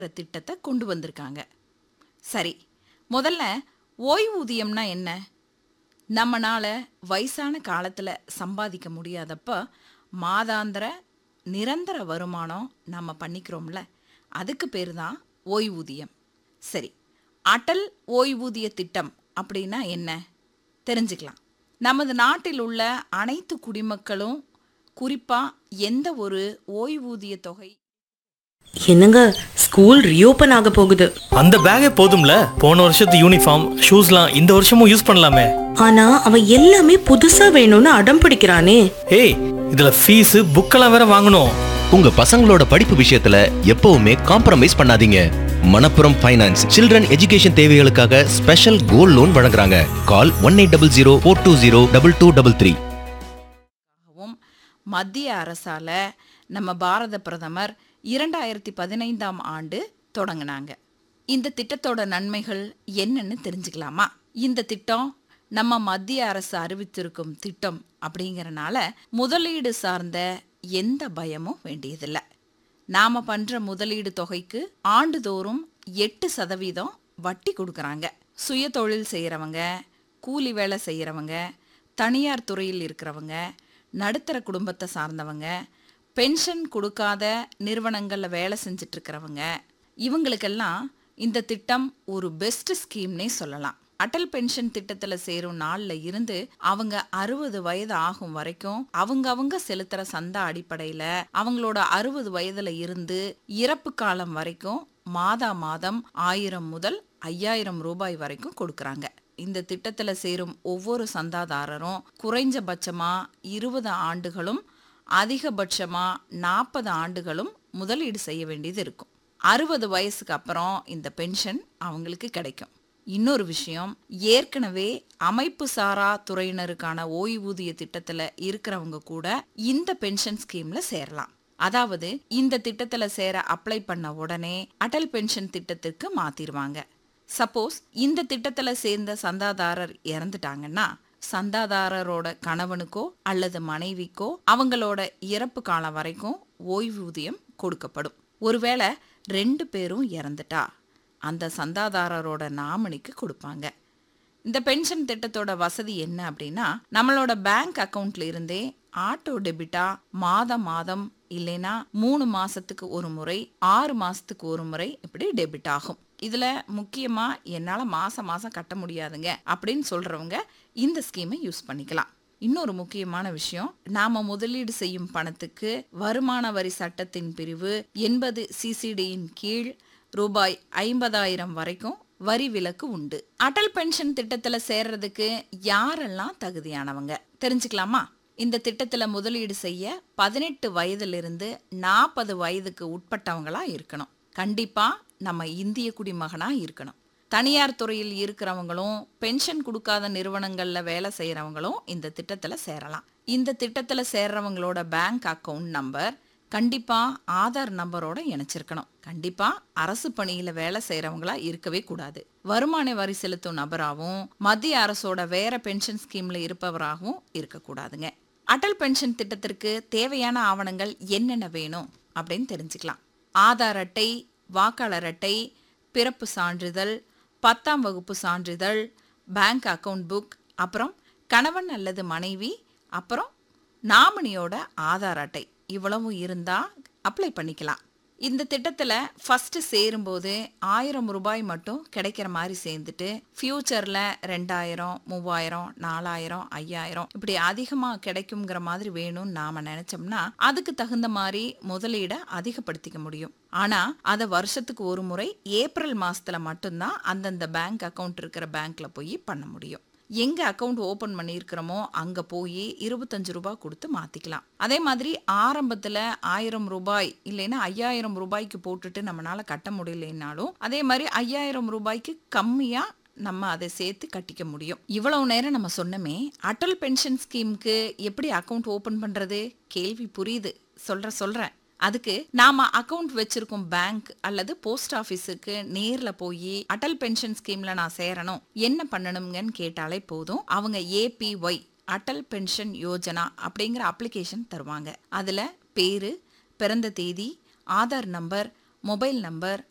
திட்டத்தை கொண்டு வந்திருக்காங்க சரி முதல்ல ஓய்வூதியம்னா என்ன நம்மனால வயசான காலத்தில் சம்பாதிக்க முடியாதப்ப மாதாந்திர நிரந்தர வருமானம் நம்ம பண்ணிக்கிறோம்ல அதுக்கு பேர் தான் ஓய்வூதியம் சரி அடல் ஓய்வூதிய திட்டம் அப்படின்னா என்ன தெரிஞ்சுக்கலாம் நமது நாட்டில் உள்ள அனைத்து குடிமக்களும் குறிப்பாக எந்த ஒரு ஓய்வூதிய தொகை என்னங்க ஸ்கூல் ரீஓபன் ஆக போகுது அந்த பேக்கே போதும்ல போன வருஷத்து யூனிஃபார்ம் ஷூஸ்லாம் இந்த வருஷமும் யூஸ் பண்ணலாமே ஆனா அவன் எல்லாமே புதுசா வேணும்னு அடம் பிடிக்கிறானே ஏய் இதுல ஃபீஸ் புக்கெல்லாம் வேற வாங்கணும் உங்க பசங்களோட படிப்பு விஷயத்துல எப்பவுமே காம்ப்ரமைஸ் பண்ணாதீங்க மணப்புரம் ஃபைனான்ஸ் சில்ட்ரன் எஜுகேஷன் தேவைகளுக்காக ஸ்பெஷல் கோல்ட் லோன் வழங்குறாங்க call one eight double zero four two zero double two double three ஆகவும் மத்திய அரசால நம்ம பாரத பிரதமர் இரண்டாயிரத்தி பதினைந்தாம் ஆண்டு தொடங்கினாங்க இந்த திட்டத்தோட நன்மைகள் என்னன்னு தெரிஞ்சுக்கலாமா இந்த திட்டம் நம்ம மத்திய அரசு அறிவித்திருக்கும் திட்டம் அப்படிங்கறனால முதலீடு சார்ந்த எந்த பயமும் வேண்டியதில்லை நாம பண்ற முதலீடு தொகைக்கு ஆண்டுதோறும் எட்டு சதவீதம் வட்டி கொடுக்கறாங்க சுய தொழில் செய்யறவங்க கூலி வேலை செய்யறவங்க தனியார் துறையில் இருக்கிறவங்க நடுத்தர குடும்பத்தை சார்ந்தவங்க பென்ஷன் கொடுக்காத நிறுவனங்களில் வேலை செஞ்சுட்டு இருக்கிறவங்க இவங்களுக்கெல்லாம் இந்த திட்டம் ஒரு பெஸ்ட் ஸ்கீம்னே சொல்லலாம் அடல் பென்ஷன் திட்டத்துல சேரும் நாள்ல இருந்து அவங்க அறுபது வயது ஆகும் வரைக்கும் அவங்க அவங்க செலுத்துற சந்தா அடிப்படையில அவங்களோட அறுபது வயதுல இருந்து இறப்பு காலம் வரைக்கும் மாதா மாதம் ஆயிரம் முதல் ஐயாயிரம் ரூபாய் வரைக்கும் கொடுக்கறாங்க இந்த திட்டத்துல சேரும் ஒவ்வொரு சந்தாதாரரும் குறைஞ்சபட்சமா இருபது ஆண்டுகளும் அதிகபட்சமா நாற்பது ஆண்டுகளும் முதலீடு செய்ய வேண்டியது இருக்கும் அறுபது வயசுக்கு அப்புறம் இந்த பென்ஷன் அவங்களுக்கு கிடைக்கும் இன்னொரு விஷயம் ஏற்கனவே அமைப்பு சாரா துறையினருக்கான ஓய்வூதிய திட்டத்துல இருக்கிறவங்க கூட இந்த பென்ஷன் ஸ்கீம்ல சேரலாம் அதாவது இந்த திட்டத்துல சேர அப்ளை பண்ண உடனே அடல் பென்ஷன் திட்டத்திற்கு மாத்திருவாங்க சப்போஸ் இந்த திட்டத்துல சேர்ந்த சந்தாதாரர் இறந்துட்டாங்கன்னா சந்தாதாரரோட கணவனுக்கோ அல்லது மனைவிக்கோ அவங்களோட இறப்பு காலம் வரைக்கும் ஓய்வூதியம் கொடுக்கப்படும் ஒருவேளை ரெண்டு பேரும் இறந்துட்டா அந்த சந்தாதாரரோட நாமினிக்கு கொடுப்பாங்க இந்த பென்ஷன் திட்டத்தோட வசதி என்ன அப்படின்னா நம்மளோட பேங்க் அக்கவுண்ட்ல இருந்தே ஆட்டோ டெபிட்டா மாதம் மாதம் இல்லைன்னா மூணு மாசத்துக்கு ஒரு முறை ஆறு மாசத்துக்கு ஒரு முறை இப்படி டெபிட் ஆகும் இதுல முக்கியமா என்னால மாசம் மாசம் கட்ட முடியாதுங்க அப்படின்னு சொல்றவங்க இந்த ஸ்கீமை யூஸ் பண்ணிக்கலாம் இன்னொரு முக்கியமான விஷயம் நாம முதலீடு செய்யும் பணத்துக்கு வருமான வரி சட்டத்தின் பிரிவு எண்பது சிசிடியின் கீழ் ரூபாய் ஐம்பதாயிரம் வரைக்கும் வரி விலக்கு உண்டு அடல் பென்ஷன் திட்டத்துல சேர்றதுக்கு யாரெல்லாம் தகுதியானவங்க தெரிஞ்சுக்கலாமா இந்த திட்டத்துல முதலீடு செய்ய பதினெட்டு வயதிலிருந்து நாற்பது வயதுக்கு உட்பட்டவங்களா இருக்கணும் கண்டிப்பா நம்ம இந்திய குடிமகனா இருக்கணும் தனியார் துறையில் இருக்கிறவங்களும் பென்ஷன் கொடுக்காத நிறுவனங்கள்ல வேலை செய்யறவங்களும் இந்த திட்டத்துல சேரலாம் இந்த திட்டத்துல சேர்றவங்களோட பேங்க் அக்கவுண்ட் நம்பர் கண்டிப்பா ஆதார் நம்பரோட இணைச்சிருக்கணும் கண்டிப்பா அரசு பணியில வேலை செய்யறவங்களா இருக்கவே கூடாது வருமான வரி செலுத்தும் நபராகவும் மத்திய அரசோட வேற பென்ஷன் ஸ்கீம்ல இருப்பவராகவும் இருக்கக்கூடாதுங்க அடல் பென்ஷன் திட்டத்திற்கு தேவையான ஆவணங்கள் என்னென்ன வேணும் அப்படின்னு தெரிஞ்சுக்கலாம் ஆதார் அட்டை வாக்காளர் அட்டை பிறப்பு சான்றிதழ் பத்தாம் வகுப்பு சான்றிதழ் பேங்க் அக்கவுண்ட் புக் அப்புறம் கணவன் அல்லது மனைவி அப்புறம் நாமினியோட ஆதார் அட்டை இவ்வளவும் இருந்தா அப்ளை பண்ணிக்கலாம் இந்த திட்டத்தில் ஃபர்ஸ்ட் சேரும்போது ஆயிரம் ரூபாய் மட்டும் கிடைக்கிற மாதிரி சேர்ந்துட்டு ஃபியூச்சரில் ரெண்டாயிரம் மூவாயிரம் நாலாயிரம் ஐயாயிரம் இப்படி அதிகமாக கிடைக்குங்கிற மாதிரி வேணும்னு நாம் நினச்சோம்னா அதுக்கு தகுந்த மாதிரி முதலீடை அதிகப்படுத்திக்க முடியும் ஆனால் அதை வருஷத்துக்கு ஒரு முறை ஏப்ரல் மாசத்துல மட்டும்தான் அந்தந்த பேங்க் அக்கவுண்ட் இருக்கிற பேங்க்ல போய் பண்ண முடியும் எங்க அக்கவுண்ட் ஓபன் பண்ணியிருக்கிறோமோ அங்க போய் இருபத்தஞ்சு ரூபாய் கொடுத்து மாத்திக்கலாம் அதே மாதிரி ஆரம்பத்துல ஆயிரம் ரூபாய் இல்லைன்னா ஐயாயிரம் ரூபாய்க்கு போட்டுட்டு நம்மளால கட்ட முடியலைன்னாலும் அதே மாதிரி ஐயாயிரம் ரூபாய்க்கு கம்மியா நம்ம அதை சேர்த்து கட்டிக்க முடியும் இவ்வளவு நேரம் நம்ம சொன்னமே அடல் பென்ஷன் ஸ்கீமுக்கு எப்படி அக்கவுண்ட் ஓபன் பண்றது கேள்வி புரியுது சொல்ற சொல்றேன் அதுக்கு நாம அக்கவுண்ட் வச்சிருக்கோம் பேங்க் அல்லது போஸ்ட் ஆபீஸுக்கு நேர்ல போய் அடல் பென்ஷன் ஸ்கீம்ல நான் சேரணும் என்ன பண்ணணுங்கன்னு கேட்டாலே போதும் அவங்க ஏபிஒய் அடல் பென்ஷன் யோஜனா அப்படிங்கிற அப்ளிகேஷன் தருவாங்க அதுல பேரு பிறந்த தேதி ஆதார் நம்பர் மொபைல் நம்பர்